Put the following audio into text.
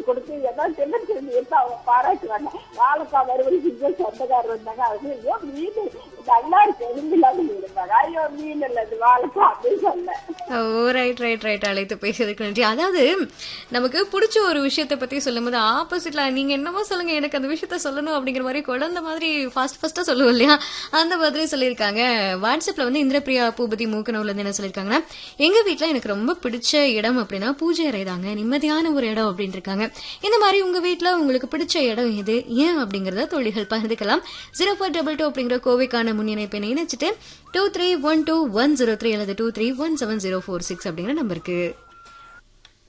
கொடுத்து ஏதாவது தின்னு திரும்பி எடுத்து அவங்க பாராட்டுவாங்க வாழைக்காய் வறுவல் செஞ்ச சொந்தக்காரர் வந்தாங்க அது ஐயோ மீன் நல்லா இருக்கு எலும்பில்லாத மீனுங்க ஐயோ மீன் இல்ல இது வாழைக்காய் அப்படின்னு சொன்னேன் ஓ ரைட் ரைட் ரைட் அழைத்து பேசுறதுக்கு நன்றி அதாவது நமக்கு பிடிச்ச ஒரு விஷயத்தை பத்தி சொல்லும்போது ஆப்போசிட்ல நீங்க என்னமோ சொல்லுங்க எனக்கு அந்த விஷயத்த சொல்லணும் அப்படிங்கிற மாதிரி குழந்தை மாதிரி ஃபாஸ்ட் ஃபாஸ்டா சொல்லுவோம் இல்லையா அந்த மாதிரி சொல்லியிருக்காங்க வாட்ஸ்அப்ல வந்து இந்திரபிரியா பூபதி மூக்கனூர்ல இருந்து என்ன சொல்லியிருக்காங்கன்னா எங்க வீட்ல எனக்கு ரொம்ப பிடிச்ச இடம் அப்படின்னா பூஜை அறை தாங்க நிம்மதியான ஒரு இடம் அப்படின்னு இருக்காங்க இந்த மாதிரி உங்க வீட்ல உங்களுக்கு பிடிச்ச இடம் எது ஏன் அப்படிங்கறத தோழிகள் பகிர்ந்துக்கலாம் ஜீரோ ஃபோர் டபுள் டூ அப்படிங்கிற கோவைக்கான முன் இணைப்பை இணைச்சிட்டு two three one two one zero three அல்லது two three one seven zero four six அப்படிங்கிற நம்பருக்கு